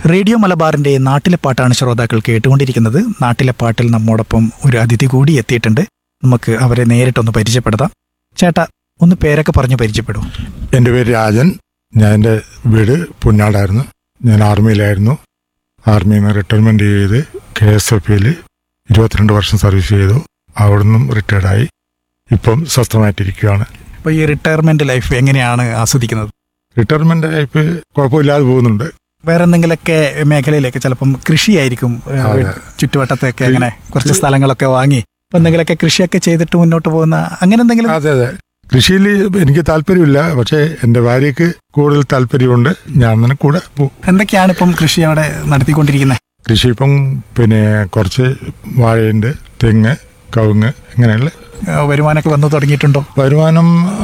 Radio മലബാറിന്റെ നാട്ടിലെ പാട്ടാണ് ശ്രോതാക്കൾ കേട്ടുകൊണ്ടിരിക്കുന്നത് നാട്ടിലെ പാട്ടിൽ നമ്മോടൊപ്പം ഒരു അതിഥി കൂടി എത്തിയിട്ടുണ്ട് നമുക്ക് അവരെ നേരിട്ടൊന്ന് പരിചയപ്പെടുത്താം ചേട്ടാ ഒന്ന് പേരൊക്കെ പറഞ്ഞു പരിചയപ്പെടൂ എൻ്റെ പേര് രാജൻ ഞാൻ എൻ്റെ വീട് പുന്നാടായിരുന്നു ഞാൻ ആർമിയിലായിരുന്നു ആർമിയിൽ നിന്ന് റിട്ടയർമെൻ്റ് ചെയ്ത് കെ എസ് എഫ് പിയിൽ ഇരുപത്തിരണ്ട് വർഷം സർവീസ് ചെയ്തു അവിടെ നിന്നും റിട്ടയർഡായി ഇപ്പം സ്വസ്ഥമായിട്ടിരിക്കുകയാണ് അപ്പോൾ ഈ റിട്ടയർമെന്റ് ലൈഫ് എങ്ങനെയാണ് ആസ്വദിക്കുന്നത് റിട്ടയർമെൻ്റ് ലൈഫ് കുഴപ്പമില്ലാതെ പോകുന്നുണ്ട് വേറെ എന്തെങ്കിലുമൊക്കെ മേഖലയിലേക്ക് ചിലപ്പം കൃഷിയായിരിക്കും ഏഹ്, അതെ. ചുറ്റുവട്ടത്തൊക്കെ അങ്ങനെ കുറച്ച് സ്ഥലങ്ങളൊക്കെ വാങ്ങി ഇപ്പൊ എന്തെങ്കിലുമൊക്കെ കൃഷിയൊക്കെ ചെയ്തിട്ട് മുന്നോട്ട് പോകുന്ന അങ്ങനെ എന്തെങ്കിലും അതെ അതെ കൃഷിയിൽ എനിക്ക് താല്പര്യമില്ല പക്ഷേ എൻ്റെ ഭാര്യയ്ക്ക് കൂടുതൽ താല്പര്യമുണ്ട് ഞാൻ തന്നെ കൂടെ പോകും എന്തൊക്കെയാണ് ഇപ്പം കൃഷി അവിടെ നടത്തിക്കൊണ്ടിരിക്കുന്നത് കൃഷി ഇപ്പം പിന്നെ കുറച്ച് വാഴയുണ്ട് തെങ്ങ് കവുങ്ങ് ഇങ്ങനെയുള്ള വരുമാനമൊക്കെ വന്നു തുടങ്ങിയിട്ടുണ്ടോ വരുമാനം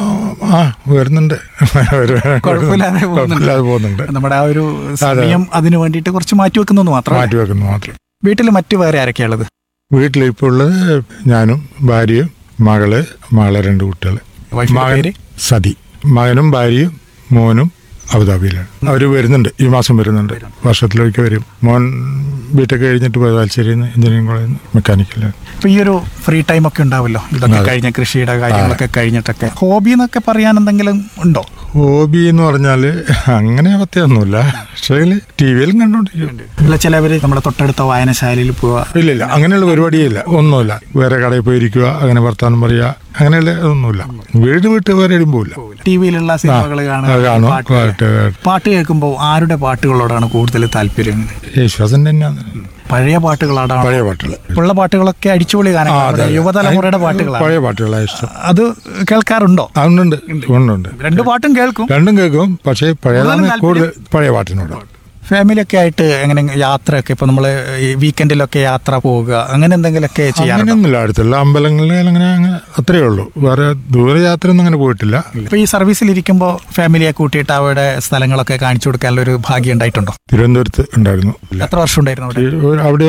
ആ വരുന്നുണ്ട് വരുമാനം കുഴപ്പമില്ലാതെ പോകുന്നുണ്ട്. കുഴപ്പമില്ലാതെ പോകുന്നുണ്ട് നമ്മുടെ ആ ഒരു സമയം അതിനു വേണ്ടിയിട്ട് കുറച്ച് മാറ്റി വെക്കുന്നു മാത്രം മാറ്റി വെക്കുന്നു മാത്രം വീട്ടിൽ മറ്റു വേറെ ആരൊക്കെയുള്ളത് വീട്ടിൽ ഇപ്പോൾ ഉള്ളത് ഞാനും ഭാര്യയും മകള് മകളെ രണ്ട് കുട്ടികൾ വൈഫിന്റെ മകൻ പേര് സതി മകനും ഭാര്യയും മോനും അബുദാബിയിലാണ് അവർ വരുന്നുണ്ട് ഈ മാസം വരുന്നുണ്ട് വർഷത്തിലൊരിക്കൽ വരും മോൻ ബിടെക് കഴിഞ്ഞിട്ട് പോയത് താല്പര്യം എഞ്ചിനീയറിംഗ് കോളേജിൽ നിന്ന് മെക്കാനിക്കലാണ് ഇപ്പൊ ഈ ഒരു ഫ്രീ ടൈം ഒക്കെ ഉണ്ടാവല്ലോ ഇതൊക്കെ അതെ. കഴിഞ്ഞ കൃഷിയുടെ കാര്യങ്ങളൊക്കെ കഴിഞ്ഞിട്ടൊക്കെ ഹോബി എന്നൊക്കെ പറയാൻ എന്തെങ്കിലും ഉണ്ടോ ഹോബി എന്ന് പറഞ്ഞാൽ അങ്ങനെ പറ്റിയൊന്നുമില്ല പക്ഷേ ടി വിയിലും കണ്ടോണ്ടിരിക്കും അല്ല ചിലവര് നമ്മുടെ തൊട്ടടുത്ത വായനശാലയിൽ പോവുക ഇല്ല ഇല്ല അങ്ങനെയുള്ള പരിപാടിയേ ഇല്ല ഒന്നുമില്ല വേറെ കടയിൽ പോയിരിക്കുക അങ്ങനെ വർത്താനം പറയുക അങ്ങനെയുള്ള ഒന്നുമില്ല വീട് വിട്ട് വേറെ എവിടെയും പോവില്ല ടി വിയിലുള്ള സിനിമകൾ അത് കാണുക കാണും പാട്ട് പാട്ട് പാട്ട് കേൾക്കുമ്പോൾ ആരുടെ പാട്ടുകളോടാണ് കൂടുതൽ താല്പര്യം യേശുദാസൻ തന്നെയാണ് പഴയ പാട്ടുകളോടാണ് പഴയ പാട്ടുകൾ ഉള്ള പാട്ടുകളൊക്കെ അടിച്ചുപൊളി ആ, അതെ, ഗാനങ്ങൾ അതെ. യുവതലമുറയുടെ പാട്ടുകളാണ് പഴയ പാട്ടുകളാണ് ഇഷ്ടം അത് കേൾക്കാറുണ്ടോ ആ, ഉണ്ട് ഉണ്ട് ഉണ്ട് രണ്ടു പാട്ടും കേൾക്കും രണ്ടും കേൾക്കും പക്ഷേ പഴയതാണ് കൂടുതലും കൂടുതൽ പഴയ പാട്ടിനോട് ഫാമിലി ഒക്കെ ആയിട്ട് എങ്ങനെ യാത്രയൊക്കെ ഇപ്പൊ നമ്മള് ഈ വീക്കെൻഡിലൊക്കെ യാത്ര പോവുക അങ്ങനെ എന്തെങ്കിലുമൊക്കെ ചെയ്യാറുണ്ടോ അങ്ങനെയൊന്നുമില്ല അടുത്തുള്ള അമ്പലങ്ങളിൽ അങ്ങനെ അങ്ങനെ അത്രയേ ഉള്ളൂ വേറെ ദൂരയാത്ര ഒന്നും അങ്ങനെ പോയിട്ടില്ല ഇപ്പൊ ഈ സർവീസിൽ ഇരിക്കുമ്പോൾ ഫാമിലിയെ കൂട്ടിയിട്ട് അവിടെ സ്ഥലങ്ങളൊക്കെ കാണിച്ചു കൊടുക്കാനുള്ള ഒരു ഭാഗ്യം ഉണ്ടായിട്ടുണ്ടോ തിരുവനന്തപുരത്ത് ഉണ്ടായിരുന്നു എത്ര വർഷം ഉണ്ടായിരുന്നു അവിടെ ഈ ഒരു- അവിടെ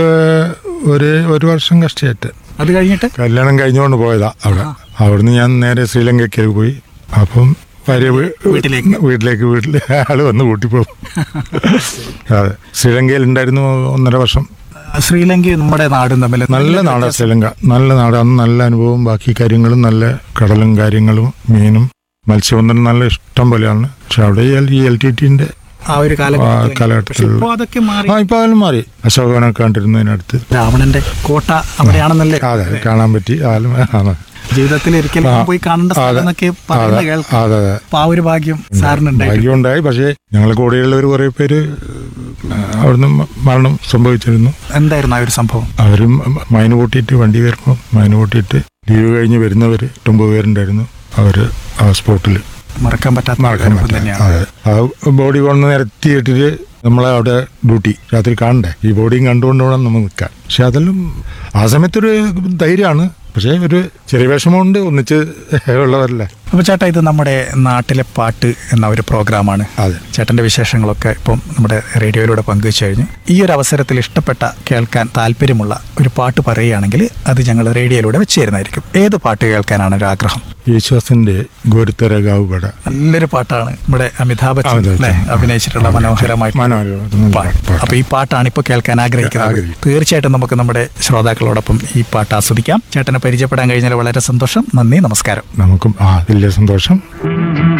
ഒരു ഒരു വർഷം കഷ്ടമായിട്ട് അത് കഴിഞ്ഞിട്ട് കല്യാണം കഴിഞ്ഞുകൊണ്ട് പോയതാ അവിടെ അവിടുന്ന് ഞാൻ നേരെ ശ്രീലങ്കയ്ക്ക് പോയി അപ്പം ഭാര്യ വീ- വീട്ടിലേക്ക്. വീട്ടിലേക്ക് വീട്ടിൽ ആള് വന്ന് കൂട്ടിപ്പോകും അതെ ശ്രീലങ്കയിൽ ഉണ്ടായിരുന്നു ഒന്നര വർഷം ശ്രീലങ്ക നമ്മുടെ നാടും തമ്മിൽ നല്ല നാടാണ് ശ്രീലങ്ക നല്ല നാട് അന്ന് നല്ല അനുഭവം ബാക്കി കാര്യങ്ങളും നല്ല കടലും കാര്യങ്ങളും മീനും മത്സ്യബന്ധനം നല്ല ഇഷ്ടം പോലെയാണ് പക്ഷെ അവിടെ ഈ എൽ ടി ടിന്റെ ആ ഒരു ആ, കാലഘട്ടത്തിൽ കാലഘട്ടത്തിൽ ഇപ്പൊ അതൊക്കെ മാറി ആ ഇപ്പൊ അതിലും മാറി അശോകനൊക്കെ കണ്ടിരുന്നതിനടുത്ത് രാവണന്റെ കോട്ട അവിടെയാണെന്നല്ലേ അതെ കാണാൻ പറ്റി ആലും ആണ് ജീവിതത്തിൽ ഒരിക്കലും ആ, പോയി കാണേണ്ട സ്ഥലം അതെ, എന്നൊക്കെ പറയുന്നത് അതെ കേൾക്കാം അതെ അതെ അപ്പൊ ആ ഒരു ഭാഗ്യം സാറിനുണ്ടായി ഭാഗ്യമുണ്ടായി പക്ഷേ ഞങ്ങളെ കൂടെയുള്ളവർ കുറെ പേര് ആ, അവിടുന്ന് മ- മരണം സംഭവിച്ചിരുന്നു എന്തായിരുന്നു ആ ഒരു സംഭവം അവരും മൈന് കൂട്ടിയിട്ട് വണ്ടി കയറുമ്പോൾ മൈന് കൂട്ടിയിട്ട് ലീവ് കഴിഞ്ഞ് വരുന്നവർ എട്ടൊമ്പത് പേരുണ്ടായിരുന്നു അവര് ആ സ്പോട്ടിൽ മറക്കാൻ പറ്റാത്ത മറക്കാൻ അനുഭവം പറ്റില്ല തന്നെയാണ് അതെ ആ ബോഡി കൊണ്ട് നിരത്തിയിട്ടിട്ട് നമ്മളെ അവിടെ ഡ്യൂട്ടി രാത്രി കാണണ്ടേ ഈ ബോഡിയും കണ്ടുകൊണ്ട് വേണം നമ്മൾ നിൽക്കാൻ പക്ഷെ അതെല്ലാം ആ സമയത്തൊരു ധൈര്യമാണ് പക്ഷേ ഒരു ചെറിയ വിഷമമുണ്ട് ഒന്നിച്ച് ഉള്ളവരല്ലേ അപ്പൊ ചേട്ടാ ഇത് നമ്മുടെ നാട്ടിലെ പാട്ട് എന്ന ഒരു പ്രോഗ്രാമാണ് അതെ ചേട്ടന്റെ വിശേഷങ്ങളൊക്കെ ഇപ്പം നമ്മുടെ റേഡിയോയിലൂടെ പങ്കുവച്ചു കഴിഞ്ഞു ഈ ഒരു അവസരത്തിൽ ഇഷ്ടപ്പെട്ട കേൾക്കാൻ താല്പര്യമുള്ള ഒരു പാട്ട് പറയുകയാണെങ്കിൽ അത് ഞങ്ങൾ റേഡിയോയിലൂടെ വെച്ച് തരുന്നതായിരിക്കും ഏത് പാട്ട് കേൾക്കാനാണ് ഒരു ആഗ്രഹം യേശുദാസിന്റെ ഗോരുത്തര ഗാവുപട നല്ലൊരു പാട്ടാണ് നമ്മുടെ അമിതാഭ് ബച്ചൻ അമിതാഭ് അല്ലേ ബച്ചൻ. അഭിനയിച്ചിട്ടുള്ള മനോഹരമായിട്ട് മനോഹരമായിട്ടുള്ള പാട്ട് പാട്ട്. അപ്പൊ ഈ പാട്ടാണ് ഇപ്പോൾ കേൾക്കാൻ ആഗ്രഹിക്കുന്നത് ആഗ്രഹിക്കുന്നത്. തീർച്ചയായിട്ടും നമുക്ക് നമ്മുടെ ശ്രോതാക്കളോടൊപ്പം ഈ പാട്ട് ആസ്വദിക്കാം ചേട്ടനെ പരിചയപ്പെടാൻ കഴിഞ്ഞാൽ വളരെ സന്തോഷം നന്ദി നമസ്കാരം നമുക്കും ആ വലിയ സന്തോഷം